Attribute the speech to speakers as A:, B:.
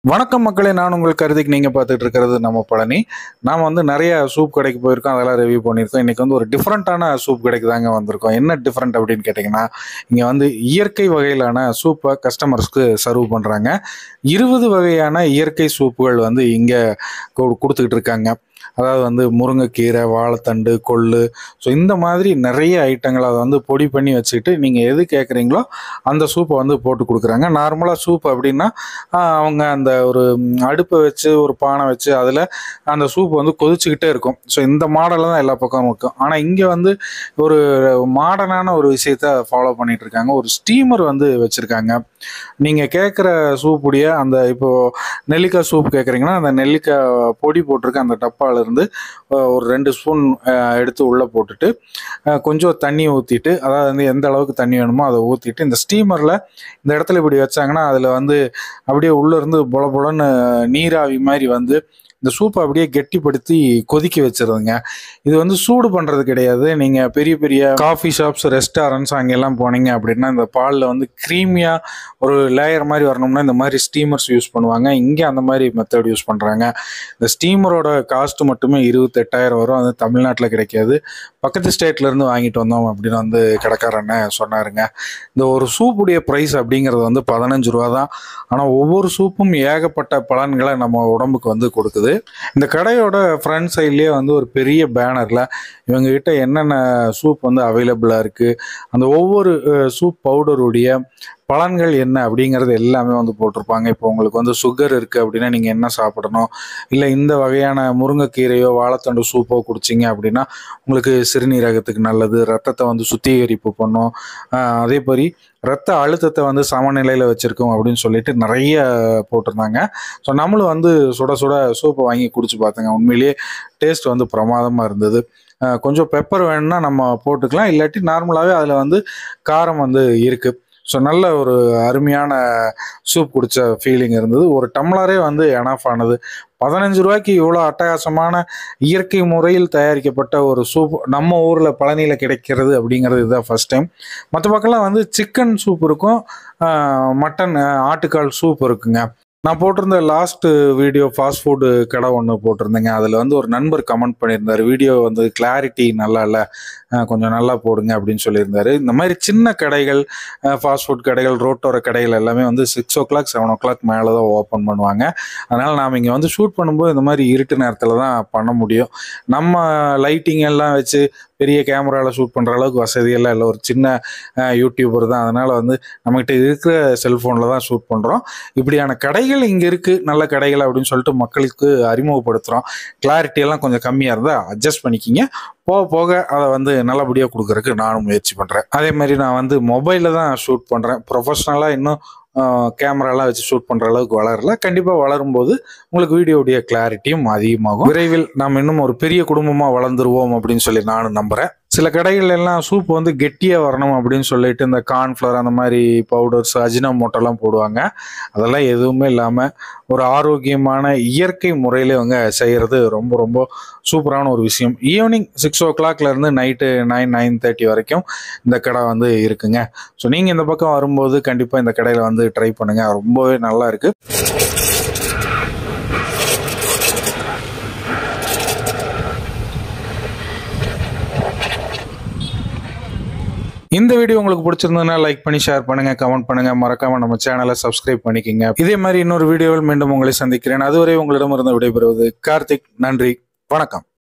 A: வணக்கம் மக்களே நான் உங்கள் கருதிக்கு நீங்கள் பார்த்துட்டு இருக்கிறது நம்ம பழனி நாம் வந்து நிறைய சூப் கடைக்கு போயிருக்கோம் அதெல்லாம் ரிவ்யூ பண்ணியிருக்கோம் இன்றைக்கி வந்து ஒரு டிஃப்ரெண்ட்டான சூப் கடைக்கு தாங்க வந்திருக்கோம் என்ன டிஃப்ரெண்ட் அப்படின்னு கேட்டிங்கன்னா இங்கே வந்து இயற்கை வகையிலான சூப்பை கஸ்டமர்ஸ்க்கு சர்வ் பண்ணுறாங்க இருபது வகையான இயற்கை சூப்புகள் வந்து இங்கே கொடுத்துக்கிட்டு இருக்காங்க அதாவது வந்து முருங்கைக்கீரை வாழைத்தண்டு கொள்ளு ஸோ இந்த மாதிரி நிறைய ஐட்டங்களை அதை வந்து பொடி பண்ணி வச்சுக்கிட்டு நீங்கள் எது கேட்குறீங்களோ அந்த சூப்பை வந்து போட்டு கொடுக்குறாங்க நார்மலாக சூப் அப்படின்னா ஆஹ், அவங்க அந்த ஒரு ம், அடுப்பை வச்சு ஒரு பானை வச்சு அதில் அந்த சூப் வந்து கொதிச்சுக்கிட்டே இருக்கும் ஸோ இந்த மாடலில் தான் எல்லா பக்கமும் இருக்கும் ஆனால் இங்கே வந்து ஒரு மாடர்னான ஒரு விஷயத்த ஃபாலோ பண்ணிட்டு இருக்காங்க ஒரு ஸ்டீமர் வந்து வச்சுருக்காங்க நீங்கள் கேட்குற சூப்புடைய அந்த இப்போ நெல்லிக்காய் சூப் கேட்குறீங்கன்னா அந்த நெல்லிக்காய் பொடி போட்டிருக்க அந்த டப்பால இருந்து அஹ், ஒரு ரெண்டு ஸ்பூன் எடுத்து உள்ளே போட்டுட்டு அஹ், கொஞ்சம் தண்ணி ஊற்றிட்டு அதாவது வந்து எந்த அளவுக்கு தண்ணி வேணுமோ அதை ஊற்றிட்டு இந்த ஸ்டீமரில் இந்த இடத்துல இப்படி வச்சாங்கன்னா அதில் வந்து அப்படியே உள்ளே இருந்து பொல பொலன்னு நீராவி மாதிரி வந்து இந்த சூப்பை அப்படியே கெட்டிப்படுத்தி கொதிக்க வச்சிருதுங்க இது வந்து சூடு பண்ணுறது கிடையாது நீங்கள் பெரிய பெரிய காஃபி ஷாப்ஸ் ரெஸ்டாரண்ட்ஸ் அங்கெல்லாம் போனீங்க அப்படின்னா இந்த பாலில் வந்து க்ரீமியாக ஒரு லேயர் மாதிரி வரணும்னா இந்த மாதிரி ஸ்டீமர்ஸ் யூஸ் பண்ணுவாங்க இங்கே அந்த மாதிரி மெத்தட் யூஸ் பண்ணுறாங்க இந்த ஸ்டீமரோட காஸ்ட் மட்டுமே இருபத்தெட்டாயிரம் வரும் அது தமிழ்நாட்டில் கிடைக்காது பக்கத்து ஸ்டேட்ல இருந்து வாங்கிட்டு வந்தோம் அப்படின்னு வந்து கடைக்காரண்ண சொன்னாருங்க இந்த ஒரு சூப்புடைய ப்ரைஸ் அப்படிங்கிறது வந்து பதினஞ்சு ரூபா தான் ஆனால் ஒவ்வொரு சூப்பும் ஏகப்பட்ட பலன்களை நம்ம உடம்புக்கு வந்து கொடுக்குது இந்த கடையோட ஃப்ரண்ட் சைட்லேயே வந்து ஒரு பெரிய பேனரில் இவங்ககிட்ட என்னென்ன சூப் வந்து அவைலபிளாக இருக்குது அந்த ஒவ்வொரு சூப் பவுடருடைய பலன்கள் என்ன அப்படிங்கிறது எல்லாமே வந்து போட்டிருப்பாங்க இப்போ உங்களுக்கு வந்து சுகர் இருக்குது அப்படின்னா நீங்கள் என்ன சாப்பிடணும் இல்லை இந்த வகையான முருங்கைக்கீரையோ வாழைத்தண்டு சூப்போ குடிச்சிங்க அப்படின்னா உங்களுக்கு சிறுநீரகத்துக்கு நல்லது ரத்தத்தை வந்து சுத்திகரிப்பு பண்ணும் ஆஹ் அதே மாதிரி ரத்த அழுத்தத்தை வந்து சமநிலையில் வச்சுருக்கோம் அப்படின்னு சொல்லிட்டு நிறைய போட்டிருந்தாங்க ஸோ நம்மளும் வந்து சுட சுட சூப்பை வாங்கி குடிச்சு பார்த்தேங்க உண்மையிலேயே டேஸ்ட் வந்து பிரமாதமாக இருந்தது ஆஹ் கொஞ்சம் பெப்பர் வேணும்னா நம்ம போட்டுக்கலாம் இல்லாட்டி நார்மலாகவே அதில் வந்து காரம் வந்து இருக்குது ஸோ நல்ல ஒரு அருமையான சூப் குடித்த ஃபீலிங் இருந்தது ஒரு டம்ளரே வந்து எனஃப் ஆனது பதினஞ்சு ரூபாய்க்கு இவ்வளோ அட்டகாசமான இயற்கை முறையில் தயாரிக்கப்பட்ட ஒரு சூப் நம்ம ஊரில் பழனியில் கிடைக்கிறது அப்படிங்கிறது இதுதான் ஃபர்ஸ்ட் டைம் மற்ற பக்கம்லாம் வந்து சிக்கன் சூப் இருக்கும் ஆஹ் மட்டன் ஆஹ் ஆட்டுக்கால் சூப் இருக்குங்க நான் போட்டிருந்த லாஸ்ட் வீடியோ ஃபாஸ்ட் ஃபுட்டு கடை ஒன்று போட்டிருந்தேங்க அதில் வந்து ஒரு நண்பர் கமெண்ட் பண்ணியிருந்தார் வீடியோ வந்து கிளாரிட்டி நல்லா இல்லை கொஞ்சம் நல்லா போடுங்க அப்படின்னு சொல்லியிருந்தாரு இந்த மாதிரி சின்ன கடைகள் ஃபாஸ்ட் ஃபுட் கடைகள் ரோட்டோர கடைகள் எல்லாமே வந்து six o'clock seven o'clock மேலே தான் ஓப்பன் பண்ணுவாங்க அதனால் நாம் இங்கே வந்து ஷூட் பண்ணும்போது இந்த மாதிரி இருட்டு நேரத்தில் தான் பண்ண முடியும் நம்ம லைட்டிங் எல்லாம் வச்சு பெரிய கேமராவில் ஷூட் பண்ணுற அளவுக்கு வசதியெல்லாம் இல்லை ஒரு சின்ன யூடியூபர் தான் அதனால் வந்து நம்மகிட்ட இருக்கிற செல்ஃபோனில் தான் ஷூட் பண்ணுறோம் இப்படியான கடைகள் இங்கே இருக்குது நல்ல கடைகள் அப்படின்னு சொல்லிட்டு மக்களுக்கு அறிமுகப்படுத்துகிறோம் கிளாரிட்டி எல்லாம் கொஞ்சம் கம்மியாக இருந்தால் அட்ஜஸ்ட் பண்ணிக்கிங்க போக போக அதை வந்து நல்லபடியாக கொடுக்கறதுக்கு நானும் முயற்சி பண்ணுறேன் அதே மாதிரி நான் வந்து மொபைலில் தான் ஷூட் பண்ணுறேன் ப்ரொஃபஷ்னலாக இன்னும் கேமராலாம் வச்சு ஷூட் பண்ணுற அளவுக்கு வளரல கண்டிப்பாக வளரும்போது உங்களுக்கு வீடியோடைய கிளாரிட்டியும் அதிகமாகும் விரைவில் நாம் இன்னும் ஒரு பெரிய குடும்பமாக வளர்ந்துருவோம் அப்படின்னு சொல்லி நானும் நம்புகிறேன் சில கடைகள் எல்லாம் சூப் வந்து கெட்டியாக வரணும் அப்படின்னு சொல்லிட்டு இந்த கார்ன்ஃப்ளவர் அந்த மாதிரி பவுடர்ஸ் அஜினமோட்டோலாம் போடுவாங்க அதெல்லாம் எதுவுமே இல்லாமல் ஒரு ஆரோக்கியமான இயற்கை முறையில் இவங்க செய்கிறது ரொம்ப ரொம்ப சூப்பரான ஒரு விஷயம் ஈவினிங் சிக்ஸ் ஓ கிளாக்லேருந்து நைட்டு நைன் நைன் தேர்ட்டி வரைக்கும் இந்த கடை வந்து இருக்குங்க ஸோ நீங்கள் இந்த பக்கம் வரும்போது கண்டிப்பாக இந்த கடையில் வந்து ட்ரை பண்ணுங்கள் ரொம்பவே நல்லா இருக்குது இந்த வீடியோ உங்களுக்கு பிடிச்சிருந்ததுன்னா லைக் பண்ணி ஷேர் பண்ணுங்க கமெண்ட் பண்ணுங்க மறக்காம நம்ம சேனலை சப்ஸ்கிரைப் பண்ணிக்கங்க இதே மாதிரி இன்னொரு வீடியோவில் மீண்டும் உங்களை சந்திக்கிறேன் அதுவரை உங்களிடமிருந்து விடைபெறுவது கார்த்திக் நன்றி வணக்கம்